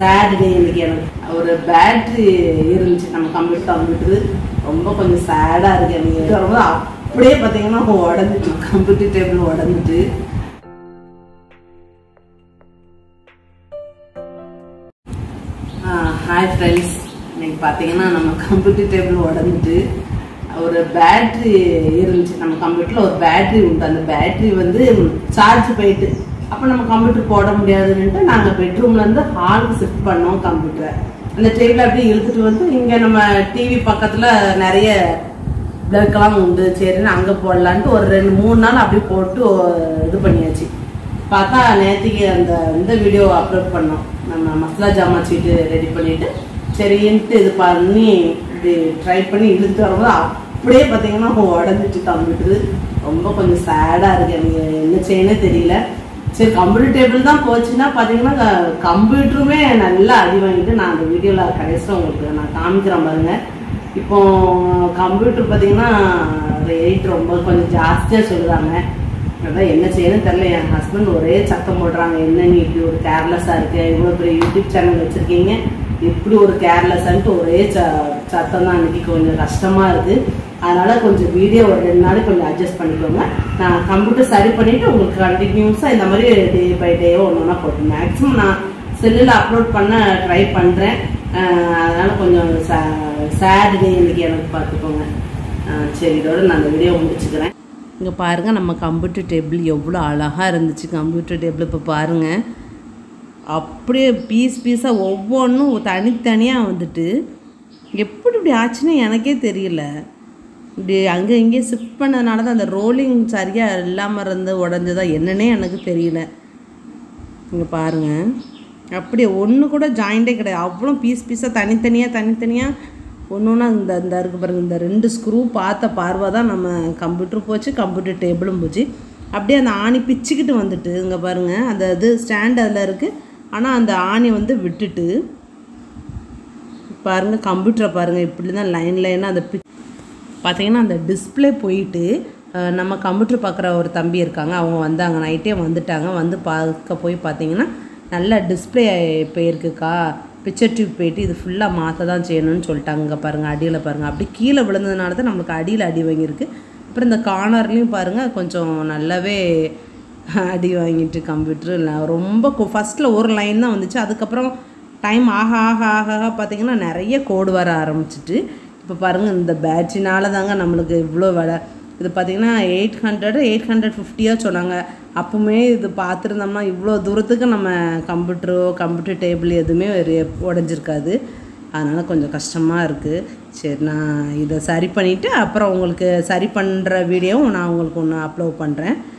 Saturday இன்னைக்கு எனக்கு ஒரு பேட்ரி இருந்துச்சு நம்ம கம்ப்யூட்டர் கம்ப்யூட்டர் ரொம்ப கொஞ்சம் சேடாக இருக்கு எனக்கு ரொம்ப அப்படியே பார்த்தீங்கன்னா உடஞ்சிட்டு கம்ப்யூட்டர் டேபிள் உடஞ்சிட்டு ஹாய் ஃப்ரெண்ட்ஸ் இன்னைக்கு பார்த்தீங்கன்னா நம்ம கம்ப்யூட்டர் டேபிள் உடஞ்சிட்டு ஒரு பேட்ரி இருந்துச்சு நம்ம கம்ப்யூட்டரில் ஒரு பேட்ரி உண்டு அந்த பேட்ரி வந்து சார்ஜ் போயிட்டு அப்போ நம்ம கம்ப்யூட்டர் போட முடியாதுன்னுட்டு நாங்கள் பெட்ரூம்லேருந்து ஹாலுக்கு ஷிஃப்ட் பண்ணோம் கம்ப்யூட்டரை அந்த டேபிள் அப்படியே இழுத்துட்டு வந்து இங்கே நம்ம டிவி பக்கத்தில் நிறைய பிளக்கெல்லாம் உண்டு சரின்னு அங்கே போடலான்ட்டு ஒரு ரெண்டு மூணு நாள் அப்படியே போட்டு இது பண்ணியாச்சு பார்த்தா நேற்றுக்கு அந்த இந்த வீடியோ அப்லோட் பண்ணோம் நம்ம மசாலா ஜாமான் சீட்டு ரெடி பண்ணிட்டு சரின்ட்டு இது பண்ணி இப்படி ட்ரை பண்ணி இழுத்து வரும்போது அப்படியே பார்த்தீங்கன்னா உடஞ்சிட்டு கம்ப்யூட்டரு ரொம்ப கொஞ்சம் சேடாக இருக்கு எனக்கு என்ன செய்யனே தெரியல சரி கம்ப்யூட்டர் டேபிள் தான் போச்சுன்னா பார்த்தீங்கன்னா கம்ப்யூட்டருமே நல்லா அடி வாங்கிட்டு நான் அந்த வீடியோவில் கடைசியில் உங்களுக்கு நான் காமிக்கிறேன் பாருங்க இப்போ கம்ப்யூட்டர் பார்த்தீங்கன்னா ரேட் ரொம்ப கொஞ்சம் ஜாஸ்தியாக சொல்லுறாங்க அதான் என்ன செய்யணும்னு தெரியல என் ஹஸ்பண்ட் ஒரே சத்தம் போடுறாங்க என்ன நீ இப்படி ஒரு கேர்லெஸ்ஸாக இருக்கு இவ்வளோ பெரிய யூடியூப் சேனல் வச்சுருக்கீங்க இப்படி ஒரு கேர்லெஸ்ஸான்ட்டு ஒரே ச சத்தம் தான் அன்றைக்கி கொஞ்சம் கஷ்டமாக இருக்குது அதனால் கொஞ்சம் வீடியோ ஒரு ரெண்டு நாளைக்கு கொஞ்சம் அட்ஜஸ்ட் பண்ணிக்கோங்க நான் கம்ப்யூட்டர் சரி பண்ணிவிட்டு உங்களுக்கு கண்டினியூஸாக இந்த மாதிரி டே பை டேவோ ஒன்று ஒன்றா போட்டு மேக்ஸிமம் நான் செல்லில் அப்லோட் பண்ண ட்ரை பண்ணுறேன் அதனால் கொஞ்சம் சேட் டே இன்னைக்கு எனக்கு பார்த்துக்கோங்க அஹ் சரி இதோட நான் அந்த வீடியோ முடிச்சுக்கிறேன் இங்கே பாருங்கள் நம்ம கம்ப்யூட்டர் டேபிள் எவ்வளோ அழகாக இருந்துச்சு கம்ப்யூட்டர் டேபிள் இப்போ பாருங்கள் அப்படியே பீஸ் பீஸாக ஒவ்வொன்றும் தனித்தனியாக வந்துட்டு எப்படி இப்படி ஆச்சுன்னு எனக்கே தெரியல இப்படி அங்கே இங்கேயும் ஷிஃப்ட் பண்ணதுனால தான் அந்த ரோலிங் சரியாக இல்லாமல் இருந்து உடஞ்சதா என்னன்னே எனக்கு தெரியல இங்கே பாருங்கள் அப்படியே ஒன்று கூட ஜாயிண்டே கிடையாது அவ்வளோ பீஸ் பீஸாக தனித்தனியாக தனித்தனியாக ஒன்று ஒன்றா இந்த இந்த இருக்கு பாருங்க இந்த ரெண்டு ஸ்க்ரூ பார்த்த பார்வை தான் நம்ம கம்ப்யூட்டர் போச்சு கம்ப்யூட்டர் டேபிளும் போச்சு அப்படியே அந்த ஆணி பிச்சுக்கிட்டு வந்துட்டு இங்கே பாருங்கள் அந்த இது ஸ்டாண்ட் அதில் இருக்குது ஆனால் அந்த ஆணி வந்து விட்டுட்டு பாருங்கள் கம்ப்யூட்டரை பாருங்கள் இப்படி தான் லைன் லைனாக அந்த பி பார்த்தீங்கன்னா அந்த டிஸ்பிளே போயிட்டு அஹ், நம்ம கம்ப்யூட்டர் பார்க்குற ஒரு தம்பி இருக்காங்க அவங்க வந்தாங்க நைட்டே வந்துட்டாங்க வந்து பார்க்க போய் பார்த்தீங்கன்னா நல்ல டிஸ்பிளே போயிருக்குக்கா பிக்சர் டியூப் போயிட்டு இது ஃபுல்லாக மாற்ற தான் செய்யணும்னு சொல்லிட்டாங்க இங்க பாருங்கள் அடியில் பாருங்கள் அப்படி கீழே விழுந்ததுனால தான் நம்மளுக்கு அடியில் அடி வாங்கியிருக்கு அப்புறம் இந்த கார்னர்லேயும் பாருங்கள் கொஞ்சம் நல்லாவே அடி வாங்கிட்டு கம்ப்யூட்டர் இல்லை ரொம்ப ஃபஸ்ட்டில் ஒரு லைன் தான் வந்துச்சு அதுக்கப்புறம் டைம் ஆக ஆக ஆக ஆக பார்த்தீங்கன்னா நிறைய கோடு வர ஆரம்பிச்சிட்டு இப்போ பாருங்கள் இந்த பேட்ரினால தாங்க நம்மளுக்கு இவ்வளோ விலை இது பார்த்தீங்கன்னா எயிட் ஹண்ட்ரட் எயிட் ஹண்ட்ரட் ஃபிஃப்டியாக சொன்னாங்க அப்போவுமே இது பார்த்துருந்தோம்னா இவ்வளோ தூரத்துக்கு நம்ம கம்ப்யூட்டரோ கம்ப்யூட்டர் டேபிள் எதுவுமே ஒரு உடஞ்சிருக்காது அதனால் கொஞ்சம் கஷ்டமாக இருக்குது சரி நான் இதை சரி பண்ணிவிட்டு அப்புறம் உங்களுக்கு சரி பண்ணுற வீடியோவும் நான் உங்களுக்கு ஒன்று அப்லோட் பண்ணுறேன்